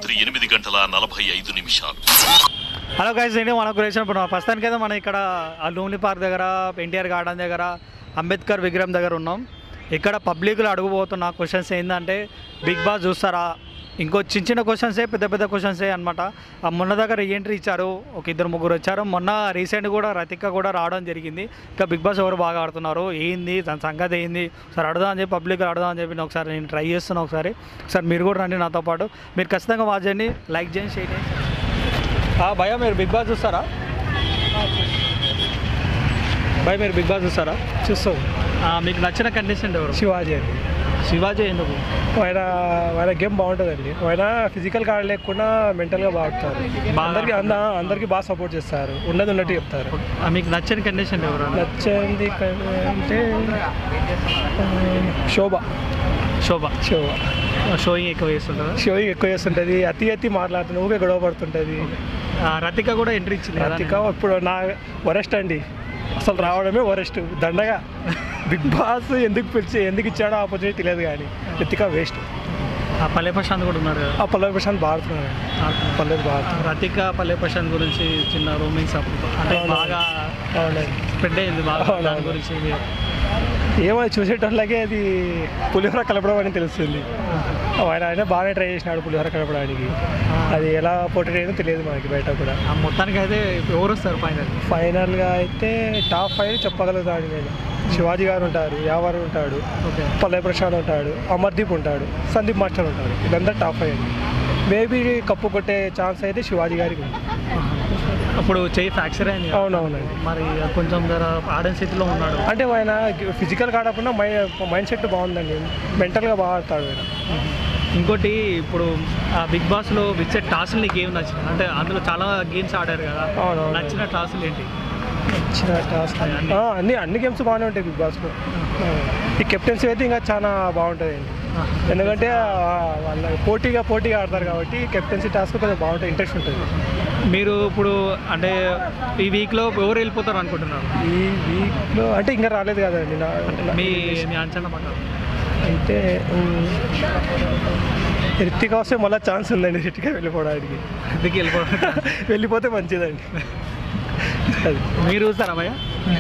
రాత్రి ఎనిమిది గంటల నలభై ఐదు నిమిషాలు హలో గైస్ నేను మన గురించి ఇప్పుడు ప్రస్తుతానికి అయితే మనం ఇక్కడ ఆ లూమ్ని పార్క్ దగ్గర ఎన్టీఆర్ గార్డెన్ దగ్గర అంబేద్కర్ విగ్రహం దగ్గర ఉన్నాం ఇక్కడ పబ్లిక్లో అడుగుపోతున్న క్వశ్చన్స్ ఏంటంటే బిగ్ బాస్ చూస్తారా ఇంకో చిన్న చిన్న క్వశ్చన్సే పెద్ద పెద్ద క్వశ్చన్సే అనమాట ఆ మొన్న దగ్గర ఎంట్రీ ఇచ్చారు ఒక ఇద్దరు ముగ్గురు వచ్చారు మొన్న రీసెంట్ కూడా రతిక కూడా రావడం జరిగింది ఇంకా బిగ్ బాస్ ఎవరు బాగా ఆడుతున్నారు ఏంది దాని సంగతి ఏంది ఒకసారి అడుగుదాం అని చెప్పి పబ్లిక్ అడుగుదాం అని చెప్పి నేను ఒకసారి నేను ట్రై చేస్తున్నా ఒకసారి ఒకసారి మీరు కూడా రండి నాతో పాటు మీరు ఖచ్చితంగా వాచ్ చేయండి లైక్ చేయండి షేర్ చేయండి ఆ, భయ్యా మీరు బిగ్ బాస్ చూస్తారా భయ్ మీరు బిగ్ బాస్ చూస్తారా చూస్తాం ఆ, మీకు నచ్చిన కండిషన్ ఎవరు శివాజీ అండి శివాజీ ఎందుకు ఆయన ఆయన గేమ్ బాగుంటుందండి ఆయన ఫిజికల్గా ఆడలేకుండా మెంటల్గా బాగుతారు అందరికి అంద అందరికి బాగా సపోర్ట్ చేస్తారు ఉన్నది ఉన్నట్టు చెప్తారు ఆ, మీకు నచ్చిన కండిషన్ ఎవరు అన్న? నచ్చింది క- అంటే ఆ, శోభ శోభ శోభ షోయింగ్ ఎక్కువ చేస్తుంటారా షోయింగ్ ఎక్కువ చేస్తుంటుంది అతి అతి మాట్లాడుతుంది ఊకే గొడవ పడుతుంటుంది ఆ, రతిక కూడా ఎంట్రీ ఇచ్చింది కదా రతిక ఇప్పుడు నా వరెస్ట్ అండి అసలు రావడమే వరెస్ట్ దండగా బిగ్ బాస్ ఎందుకు పిలిచి ఎందుకు ఇచ్చాడో ఆపర్చునిటీ తెలియదు కానీ రతిక వేస్ట్ ఆ, పల్లె ప్రశాంత్ కూడా ఉన్నారు కదా ఆ పల్లవి ప్రశాంత్ బాడుతున్నాడు పల్లవి బాగా రతిక పల్లె ప్రశాంత్ గురించి చిన్న రూమింగ్స్ అప్పుడు అంటే అవును. బాగా అవునండి స్ప్రెడ్ అయింది బాగా అవును, దాని అవును. గురించి మీరు- ఏమో చూసేటోళ్ళకే అది పులిహోర కలపడం అని తెలుస్తుంది ఆయన ఆయన బాగానే ట్రై చేసినాడు పులిహోర కలపడానికి అది ఎలా పోటీ అయిందో తెలియదు మనకి బయట కూడా ఆ, మొత్తానికి అయితే ఎవరు వస్తారు ఫైనల్ ఫైనల్గా అయితే టాప్ ఫైవ్ చెప్పగలుగుతాను నేను శివాజీ గారు ఉంటారు యావర్ ఉంటాడు ఓకే పల్లవి ప్రశాంత్ ఉంటాడు అమర్దీప్ ఉంటాడు సందీప్ మాస్టర్ ఉంటాడు ఇదంతా టాప్ ఫైవ్ అండి మేబీ కప్పు కొట్టే ఛాన్స్ అయితే శివాజీ గారికి ఉంది అప్పుడు చెయ్యి ఫ్రాక్చర్ అయింది కదా. అవునవునండి మరి కొంచెం జర ఆడని స్థితిలో ఉన్నాడు అంటే ఆయన ఫిజికల్ కాడకుండా మై మైండ్ సెట్ బాగుందండి మెంటల్గా బాగా ఆడతాడు ఆయన ఇంకోటి ఇప్పుడు ఆ బిగ్ బాస్లో ఇచ్చే టాస్క్లు నీకు ఏం నచ్చింది అంటే అందులో చాలా గేమ్స్ ఆడారు కదా అవునవును. నచ్చిన టాస్క్లు ఏంటి ఇచ్చిన టాస్క్ అన్ని. ఆ, అన్ని అన్ని గేమ్స్ బాగానే ఉంటాయి బిగ్ బాస్లో ఈ కెప్టెన్సీ అయితే ఇంకా చాలా బాగుంటుంది అండి ఎందుకంటే ఆ, వాళ్ళ పోటీగా పోటీగా ఆడతారు కాబట్టి కెప్టెన్సీ టాస్క్ కొంచెం బాగుంటుంది ఇంట్రెస్ట్ ఉంటుంది మీరు ఇప్పుడు అంటే ఈ వీక్లో ఎవరు వెళ్ళిపోతారు అనుకుంటున్నారు ఈ వీక్లో అంటే ఇంకా రాలేదు కదండి నా నా- మీ మీ అంచనా ప్రకారం అయితే ఉమ్, రిత్తిక వస్తే మళ్ళీ ఛాన్స్ ఉందండి రిత్తిక వెళ్ళిపోవడానికి ఎందుకు వెళ్ళిపోవడం వెళ్ళిపోతే మంచిదండి అది మీరు చూస్తారా భయ్య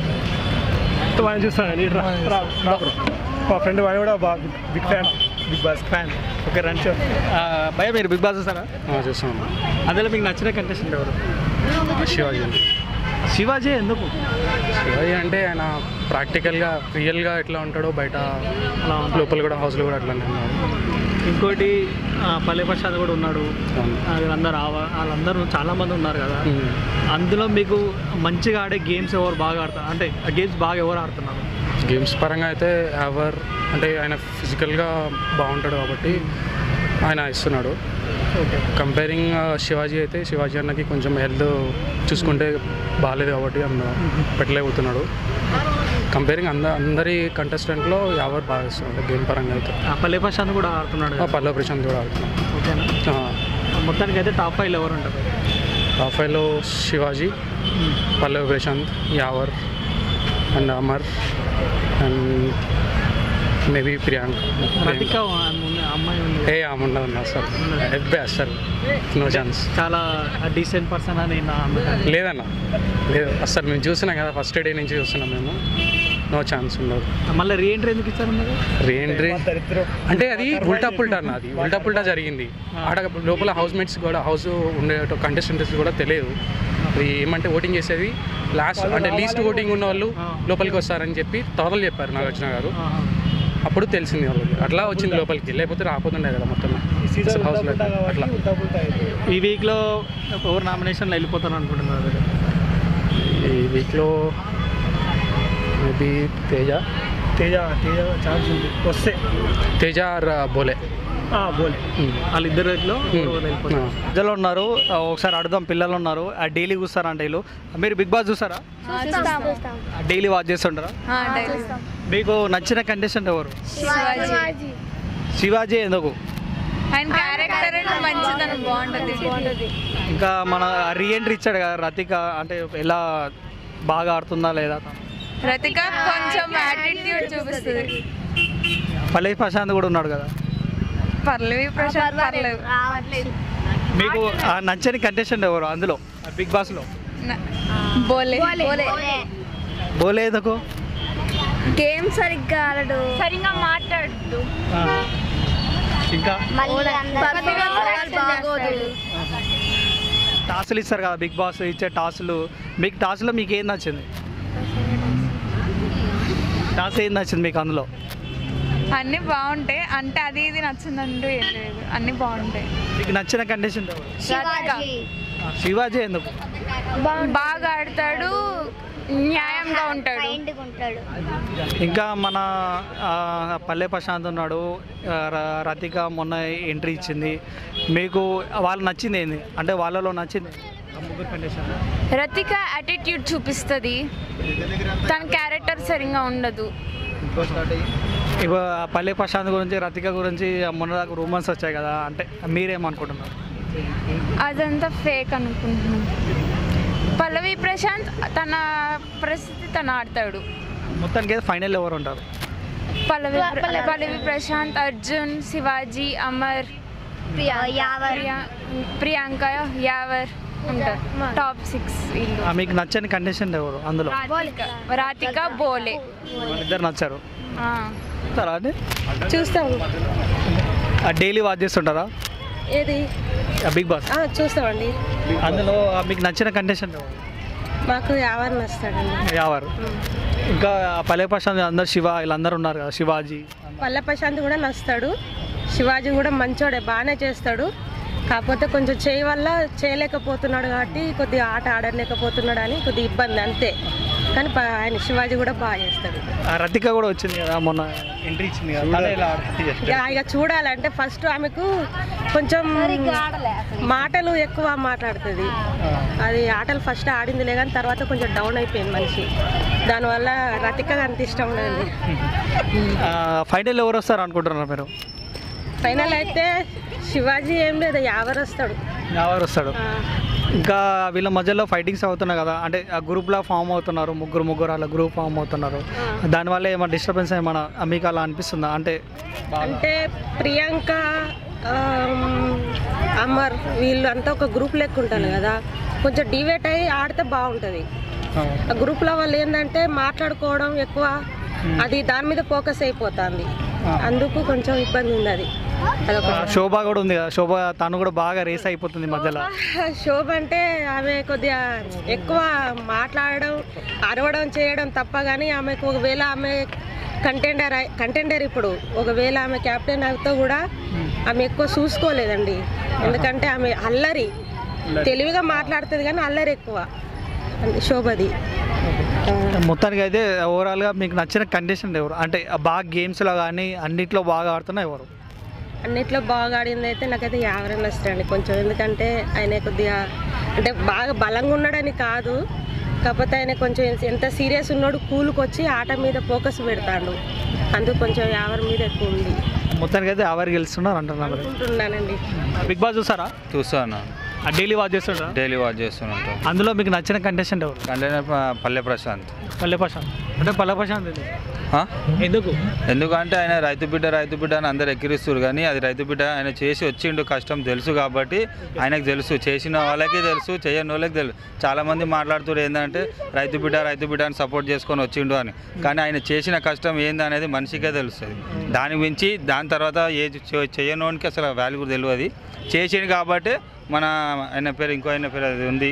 వాడిని చూస్తానండి రా రా రా bro. మా ఫ్రెండ్ వాడు కూడా బాగా big fan big boss fan okay రండి భయ్య మీరు బిగ్ బాస్ చూస్తారా చూస్తాను అందులో మీకు నచ్చిన కంటెస్టెంట్ ఎవరు శివాజీ అండి శివాజీ ఎందుకు శివాజీ అంటే ఆయన ప్రాక్టికల్గా రియల్గా ఎట్లా ఉంటాడో బయట అలా ఉంది. లోపల కూడా హౌస్లో కూడా అట్లానే ఉన్నాడు ఇంకోటి ఆ, పల్లె ప్రసాద్ కూడా ఉన్నాడు అవును. ఆ, వీళ్ళందరూ ఆవ- వాళ్ళందరూ చాలా మంది ఉన్నారు కదా ఉమ్. అందులో మీకు మంచిగా ఆడే గేమ్స్ ఎవరు బాగా ఆడతారు అంటే ఆ గేమ్స్ బాగా ఎవరు ఆడుతున్నారు గేమ్స్ పరంగా అయితే ఎవర్ అంటే ఆయన ఫిజికల్గా బాగుంటాడు కాబట్టి ఆయన ఇస్తున్నాడు ఓకే కంపేరింగ్ శివాజీ అయితే శివాజీ అన్నకి కొంచెం హెల్త్ చూసుకుంటే బాగాలేదు కాబట్టి అన్న పెట్టలేకపోతున్నాడు కంపేరింగ్ అంద అందరి కంటెస్టెంట్లో ఎవరు బాగా ఇస్తున్నాడు గేమ్ పరంగా అయితే ఆ, పల్లె ప్రశాంత్ కూడా ఆడుతున్నాడు ఆ, కదా. పల్లవ ప్రశాంత్ కూడా ఆడుతున్నాడు ఓకేనా మొత్తానికి అయితే టాప్ ఫైవ్ ఎవరు ఉంటారు రాఫైలో Shivaji Pallavi Prashanth Yawar and Amar and maybe Priyanka Rathika ఉంది, అమ్మాయి ఉంది ఏ ఆముండదు అన్న అసలు ఎబ్బే అసలు నో ఛాన్స్ చాలా డీసెంట్ పర్సన్ అని నా అందుకని లేదన్న లేదు అసలు మేము చూస్తున్నాం కదా ఫస్ట్ డే నుంచి చూస్తున్నాం మేము నో ఛాన్స్ ఉండదు మళ్ళీ రీఎంట్రీ ఎందుకు ఇచ్చారు మీరు రీఎంట్రీ దరిద్రం అంటే అది ఉల్టా పుల్టా అన్న అది ఉల్టా పుల్టా జరిగింది ఆడ లోపల హౌస్ మేట్స్ కూడా హౌస్ ఉండే కంటెస్టెంట్స్ కూడా తెలియదు అది ఏమంటే ఓటింగ్ చేసేది లాస్ట్ అంటే లీస్ట్ ఓటింగ్ ఉన్న వాళ్ళు లోపలికి వస్తారని చెప్పి తొదలు చెప్పారు నాగార్జున గారు ఆహా. అప్పుడు తెలిసింది వాళ్ళకి అట్లా వచ్చింది లోపలికి లేకపోతే రాకపోతుండే కదా మొత్తం సీజన్ హౌస్ ఉల్టా పుల్టా అట్లా కాబట్టి ఉల్టా పుల్టా అయింది ఈ వీక్లో ఎవరు నామినేషన్లో వెళ్ళిపోతారు అనుకుంటున్నారు మీరు? ఈ వీక్లో మేబీ తేజ తేజ తేజ ఛాన్స్ ఉంది వస్తే తేజ ఆర్ బోలే ఆ, బోలే వాళ్ళిద్దరు ఇట్లో ఎవరు వెళ్ళిపోతారు ఆ. ప్రజలు ఉన్నారు ఆ, ఒకసారి అడుగుదాం పిల్లలు ఉన్నారు ఆ డైలీ చూస్తారంట వీళ్ళు మీరు బిగ్ బాస్ చూస్తారా చూస్తాం చూస్తాం డైలీ వాచ్ చేస్తుంటారా మీకు నచ్చిన కంటెస్టెంట్ ఎవరు శివాజీ శివాజీ ఎందుకు ఆయన క్యారెక్టర్ మంచిదనం బాగుంటది బాగుంటుంది ఇంకా మన రీఎంట్రీ ఇచ్చాడు కదా రతిక అంటే ఎలా బాగా ఆడుతుందా లేదా తను? రతిక కొంచెం యాటిట్యూడ్ చూపిస్తుంది పల్లవి ప్రశాంత్ కూడా ఉన్నాడు కదా పర్లేవి ప్రశాంత్ పర్లేదు రావట్లేదు మీకు ఆ నచ్చని కంటెస్టెంట్ ఎవరు అందులో బిగ్ బాస్లో న- బోలే బోలే ఎందుకు గేమ్ సరిగ్గా ఆడడు సరిగా మాట్లాడు ఇంకా బాగోదు టాస్లు ఇస్తారు కదా బిగ్ బాస్ ఇచ్చే టాస్లు మీకు టాస్లో మీకు ఏం నచ్చింది టాస్ ఏం నచ్చింది మీకు అందులో అన్ని బాగుంటాయి అంటే అది ఇది నచ్చిందంటూ ఏం లేదు అన్ని బాగుంటాయి మీకు నచ్చిన కంటెస్టెంట్ ఎవరు రాధిక ఆ, శివాజీ ఎందుకు బాగా ఆడతాడు న్యాయంగా ఉంటాడు ఉంటాడు ఇంకా మన ఆ, పల్లె ప్రశాంత్ ఉన్నాడు ఆ, ర- రతిక మొన్న ఎంట్రీ ఇచ్చింది మీకు వాళ్ళు నచ్చింది ఏంది అంటే వాళ్ళలో నచ్చింది ఆ ముగ్గురు కంటెస్టెంట్ రతిక యాటిట్యూడ్ చూపిస్తుంది తన క్యారెక్టర్ సరిగా ఉండదు ఇప్పుడు ఆ పల్లె ప్రశాంత్ గురించి రతిక గురించి మొన్న దాకా రూమర్స్ వచ్చాయి కదా అంటే మీరేమనుకుంటున్నారు అదంతా ఫేక్ అనుకుంటున్నాను పల్లవి ప్రశాంత్ తన పరిస్థితి తను ఆడతాడు మొత్తానికి అయితే ఫైనల్ ఎవరు ఉంటారు పల్లవి పల్లవి ప్రశాంత్ అర్జున్ శివాజీ అమర్ యావర్ ప్రియా ప్రియాంక యావర్ ఉంటారు టాప్ సిక్స్ వీళ్ళు ఆ, మీకు నచ్చని కండిషన్ ఎవరు అందులో రాధిక రాధిక బోలే వాళ్ళిద్దరు నచ్చారు ఆ. చూస్తారా అండి చూస్తాం డైలీ వాచ్ చేస్తుంటారా ఏది బిగ్ బాస్ ఆ, చూస్తామండి అందులో ఆ, మీకు నచ్చిన కండిషన్ ఎవరు మాకు ఎవరిని వస్తాడండి యావరు ఇంకా ఆ పల్లె ప్రశాంత్ అందరు శివ వీళ్ళందరూ ఉన్నారు కదా శివాజీ పల్లె ప్రశాంత్ కూడా నస్తాడు శివాజీ కూడా మంచోడే బాగానే చేస్తాడు కాకపోతే కొంచెం చేయి వల్ల చేయలేకపోతున్నాడు కాబట్టి కొద్దిగా ఆట ఆడలేకపోతున్నాడు అని కొద్దిగా ఇబ్బంది అంతే కానీ ప- ఆయన శివాజీ కూడా బాగా చేస్తాడు ఆ రతిక కూడా వచ్చింది కదా మొన్న ఎంట్రీ ఇచ్చింది కదా తనే ఇలా ఆడుతుంది. ఇక ఇక చూడాలంటే ఫస్ట్ ఆమెకు కొంచెం మాటలు ఎక్కువ మాట్లాడుతుంది అది ఆటలు ఫస్ట్ ఆడిందిలే కానీ తర్వాత కొంచెం డౌన్ అయిపోయింది మనిషి దానివల్ల రతిక అంత ఇష్టం లేదు ఆ, ఫైనల్ ఎవరు వస్తారు అనుకుంటున్నారు మీరు ఫైనల్ అయితే శివాజీ ఏం లేదు ఎవరు వస్తాడు ఎవరు వస్తాడు ఆ, ఇంకా వీళ్ళ మధ్యలో ఫైటింగ్స్ అవుతున్నాయి కదా అంటే ఆ గ్రూప్లో ఫామ్ అవుతున్నారు ముగ్గురు ముగ్గురు అలా గ్రూప్ ఫామ్ అవుతున్నారు దానివల్ల ఏమైనా డిస్టర్బెన్స్ ఏమైనా మీకు అలా అనిపిస్తుందా అంటే అంటే ప్రియాంక ఆమ్, అమర్ వీళ్ళు అంతా ఒక గ్రూప్ లెక్క ఉంటారు కదా కొంచెం డివేట్ అయ్యి ఆడితే బాగుంటుంది ఆ గ్రూప్లో వాళ్ళు ఏంటంటే మాట్లాడుకోవడం ఎక్కువ అది దాని మీద ఫోకస్ అయిపోతుంది అందుకు కొంచెం ఇబ్బంది ఉంది అది అదొక ఆ, శోభ కూడా ఉంది కదా శోభ తను కూడా బాగా రేస్ అయిపోతుంది మధ్యలో శోభ అంటే ఆమె కొద్దిగా ఎక్కువ మాట్లాడడం అరవడం చేయడం తప్ప కానీ ఆమెకు ఒకవేళ ఆమె కంటెండర్ కంటెండర్ ఇప్పుడు ఒకవేళ ఆమె కెప్టెన్ అవుతో కూడా ఆమె ఎక్కువ చూసుకోలేదండి ఎందుకంటే ఆమె అల్లరి తెలివిగా మాట్లాడుతుంది కానీ అల్లరి ఎక్కువ అంటే శోభది మొత్తానికి అయితే ఓవరాల్గా మీకు నచ్చిన కండిషన్ ఎవరు అంటే ఆ బాగా గేమ్స్లో కానీ అన్నిట్లో బాగా ఆడుతున్నా ఎవరు అన్నిట్లో బాగా ఆడింది అయితే నాకైతే యావరన్ వస్తాయండి కొంచెం ఎందుకంటే ఆయన కొద్దిగా అంటే బాగా బలంగా ఉన్నాడని కాదు కాకపోతే ఆయన కొంచెం ఎంత సీరియస్ ఉన్నాడు కూలుకి వచ్చి ఆట మీద ఫోకస్ పెడతాడు అందుకు కొంచెం యావర్ మీద ఎక్కువ ఉంది మొత్తానికి అయితే ఎవరు గెలుస్తున్నారు అంటున్నారు మరి. అనుకుంటున్నానండి బిగ్ బాస్ చూసారా చూస్తాను ఆ డైలీ వాచ్ చేస్తుంటారా డైలీ వాచ్ చేస్తుంటాం అందులో మీకు నచ్చిన కంటెస్టెంట్ ఎవరు అంటే పల్లె ప్రశాంత్ పల్లె ప్రశాంత్ అంటే పల్లె ప్రశాంత్ ఎందుకు? ఆ? ఎందుకు ఎందుకంటే ఆయన రైతు బిడ్డ రైతు బిడ్డ అని అందరు ఎక్కిరిస్తారు కానీ అది రైతు బిడ్డ ఆయన చేసి వచ్చిండు కష్టం తెలుసు కాబట్టి ఆయనకు తెలుసు చేసిన వాళ్ళకి తెలుసు చేయని వాళ్ళకి తెలుసు చాలామంది మాట్లాడుతున్నారు ఏంటంటే రైతు బిడ్డ రైతు బిడ్డ అని సపోర్ట్ చేసుకొని వచ్చిండు అని కానీ ఆయన చేసిన కష్టం ఏంది అనేది మనిషికే తెలుస్తుంది దాని మించి దాని తర్వాత ఏ చే- చేయనోనికి అసలు వాల్యూ తెలియదు చేసిండు కాబట్టి మన ఆయన పేరు ఇంకో ఆయన పేరు అది ఉంది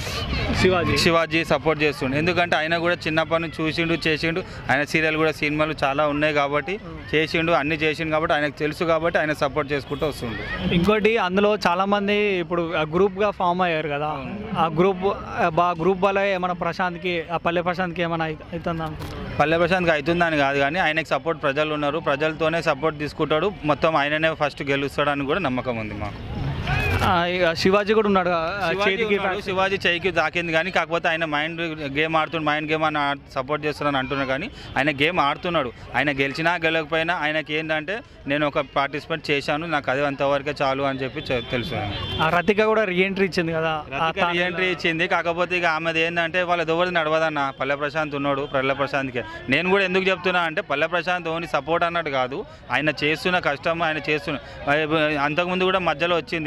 శివాజీ శివాజీ సపోర్ట్ చేస్తుండు ఎందుకంటే ఆయన కూడా చిన్నప్పటి నుంచి చూసిండు చేసిండు ఆయన సీరియల్ కూడా సినిమాలు చాలా ఉన్నాయి కాబట్టి చేసిండు అన్ని చేసిండు కాబట్టి ఆయనకు తెలుసు కాబట్టి ఆయన సపోర్ట్ చేసుకుంటూ వస్తుండు ఇంకోటి అందులో చాలా మంది ఇప్పుడు ఆ గ్రూప్గా ఫామ్ అయ్యారు కదా ఆ గ్రూప్ బా గ్రూప్ వల్ల ఏమైనా ప్రశాంత్కి ఆ పల్లె ప్రశాంత్కి ఏమైనా అయి- అవుతుంది అనుకుంటున్నారు పల్లె ప్రశాంత్కి అవుతుందని కాదు కానీ ఆయనకు సపోర్ట్ ప్రజలు ఉన్నారు ప్రజలతోనే సపోర్ట్ తీసుకుంటాడు మొత్తం ఆయననే ఫస్ట్ గెలుస్తాడని కూడా నమ్మకం ఉంది మాకు ఆ, ఇక శివాజీ కూడా ఉన్నాడు ఆ, శివాజీ చేతికి ఉన్నాడు, శివాజీ చేయికి దాకింది కానీ కాకపోతే ఆయన మైండ్ గేమ్ ఆడుతున్నాడు మైండ్ గేమ్ అని సపోర్ట్ చేస్తున్నాను అంటున్నాడు కానీ ఆయన గేమ్ ఆడుతున్నాడు ఆయన గెలిచినా గెలకపోయినా ఆయనకి ఏంటంటే నేను ఒక పార్టిసిపేట్ చేశాను నాకు అది అంతవరకే చాలు అని చెప్పి చె- తెలుసు ఆయనకి. ఆ రతిక కూడా రీఎంట్రీ ఇచ్చింది కదా ఆ రతిక తాను- రీఎంట్రీ ఇచ్చింది కాకపోతే ఇక ఆమెది ఏంటంటే వాళ్ళ ఎవరిది నడవదన్న పల్లె ప్రశాంత్ ఉన్నాడు పల్లె ప్రశాంత్కి నేను కూడా ఎందుకు చెప్తున్నా అంటే పల్లె ప్రశాంత్ ఓన్లీ సపోర్ట్ అన్నట్టు కాదు ఆయన చేస్తున్న కష్టం ఆయన చేస్తున్న అంతకుముందు కూడా మధ్యలో వచ్చింది ఏమని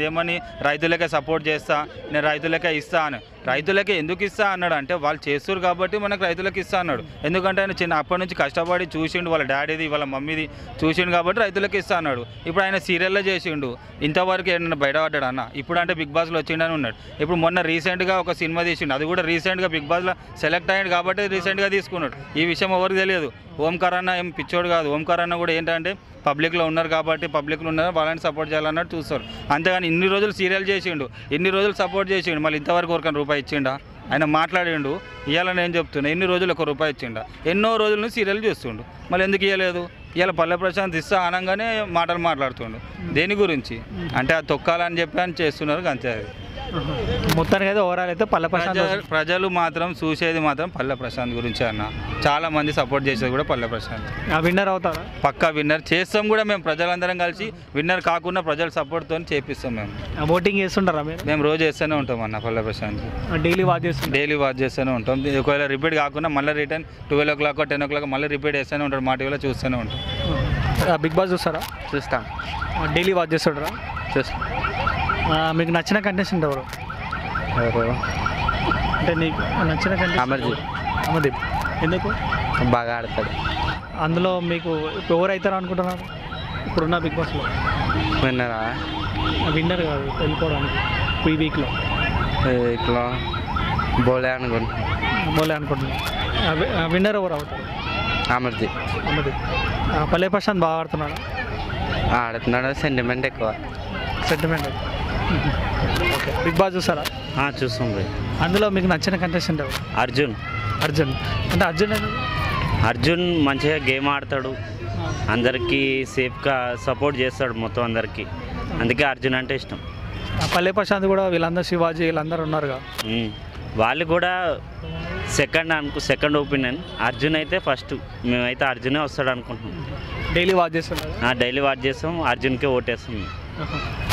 రైతులకే సపోర్ట్ చేస్తా నేను రైతులకే ఇస్తా అని రైతులకే ఎందుకు ఇస్తా అన్నాడు అంటే వాళ్ళు చేస్తారు కాబట్టి మనకు రైతులకు ఇస్తా అన్నాడు ఎందుకంటే ఆయన చిన్న అప్పటి నుంచి కష్టపడి చూసిండు వాళ్ళ డాడీది వాళ్ళ మమ్మీది చూసిండు కాబట్టి రైతులకు ఇస్తా అన్నాడు ఇప్పుడు ఆయన సీరియల్లో చేసిండు ఇంతవరకు ఏమన్నా బయటపడ్డాడు అన్న ఇప్పుడు అంటే బిగ్ బాస్లో వచ్చిండని ఉన్నాడు ఇప్పుడు మొన్న రీసెంట్గా ఒక సినిమా తీసిండు అది కూడా రీసెంట్గా బిగ్ బాస్లో సెలెక్ట్ అయ్యాడు కాబట్టి రీసెంట్గా తీసుకున్నాడు ఈ విషయం ఎవరికి తెలియదు ఓంకార్ అన్న ఏం పిచ్చోడు కాదు ఓంకార్ అన్న కూడా ఏంటంటే పబ్లిక్లో ఉన్నారు కాబట్టి పబ్లిక్లో ఉన్నారు వాళ్ళని సపోర్ట్ చేయాలన్నట్టు చూస్తారు అంతేగాని ఇన్ని రోజులు సీరియల్ చేసిండు ఇన్ని రోజులు సపోర్ట్ చేసిండు మళ్ళీ ఇంతవరకు ఒక రూపాయి ఇచ్చిండా ఆయన మాట్లాడిండు ఇవాళ నేను చెప్తున్నా ఎన్ని రోజులు ఒక రూపాయి ఇచ్చిండా ఎన్నో రోజుల నుంచి సీరియల్ చేస్తుండు మళ్ళీ ఎందుకు ఇవ్వలేదు ఇవాళ పల్లె ప్రశాంత్ ఇస్తా అనగానే మాటలు మాట్లాడుతుండు దేని గురించి అంటే అది తొక్కాలని చెప్పి అని చేస్తున్నారు అంతే అది మొత్తానికి అయితే ఓవరాల్ అయితే పల్లె ప్రశాంత్ ప్రజలు ప్రజలు మాత్రం చూసేది మాత్రం పల్లె ప్రశాంత్ గురించి అన్న చాలా మంది సపోర్ట్ చేసేది కూడా పల్లె ప్రశాంత్ ఆ విన్నర్ అవుతారా పక్కా విన్నర్ చేస్తాం కూడా మేము ప్రజలందరం కలిసి విన్నర్ కాకుండా ప్రజల సపోర్ట్తో చేపిస్తాం మేము ఆ ఓటింగ్ చేస్తుంటారా మీరు మేము రోజు చేస్తూనే ఉంటాం అన్న పల్లె ప్రశాంత్ డైలీ వాచ్ చేస్తుంటారు డైలీ వాచ్ చేస్తూనే ఉంటాం ఒకవేళ రిపీట్ కాకుండా మళ్ళీ return twelve o'clock ten o'clock మళ్ళీ రిపీట్ చేస్తూనే ఉంటాం మా టీవీలో చూస్తూనే ఉంటాం బిగ్ బాస్ చూస్తారా చూస్తాం డైలీ వాచ్ చేస్తుంటారా చూస్తాం ఆ, మీకు నచ్చిన కంటెస్టెంట్ ఎవరు ఎవరు అంటే నీకు నచ్చిన కంటెస్టెంట్ అమర్దీప్. అమర్దీప్ ఎందుకు బాగా ఆడతాడు అందులో మీకు ఇప్పుడు ఎవరు అవుతారు అనుకుంటున్నారు ఇప్పుడున్న బిగ్ బాస్లో విన్నరా విన్నర్ కాదు వెళ్ళిపోవడానికి ఈ వీక్లో ఇట్లా బోలే అనుకుంటా బోలే అనుకుంటున్నాను విన్నర్ ఎవరు అవుతారు అమర్దీప్ అమర్దీప్ ఆ, పల్లె ప్రశాంత్ బాగా ఆడుతున్నాడు ఆడుతున్నాడు సెంటిమెంట్ ఎక్కువ సెంటిమెంట్ ఓకే బిగ్ బాస్ చూస్తారా చూస్తాం భయ్ అందులో మీకు నచ్చిన కంటెస్టెంట్ ఎవరు అర్జున్ అర్జున్ అంటే అర్జున్ ఎందుకు? అర్జున్ మంచిగా గేమ్ ఆడతాడు అందరికీ సేఫ్గా సపోర్ట్ చేస్తాడు మొత్తం అందరికీ అందుకే అర్జున్ అంటే ఇష్టం ఆ పల్లె ప్రశాంత్ కూడా వీళ్ళందరూ శివాజీ వీళ్ళందరూ ఉన్నారుగా ఉమ్. వాళ్ళు కూడా సెకండ్ అనుకు సెకండ్ ఒపీనియన్ అర్జున్ అయితే ఫస్ట్ మేమైతే అర్జునే వస్తాడు అనుకుంటున్నాం డైలీ వాచ్ చేస్తున్నారు డైలీ వాచ్ చేస్తాం అర్జున్కే ఓటేస్తాం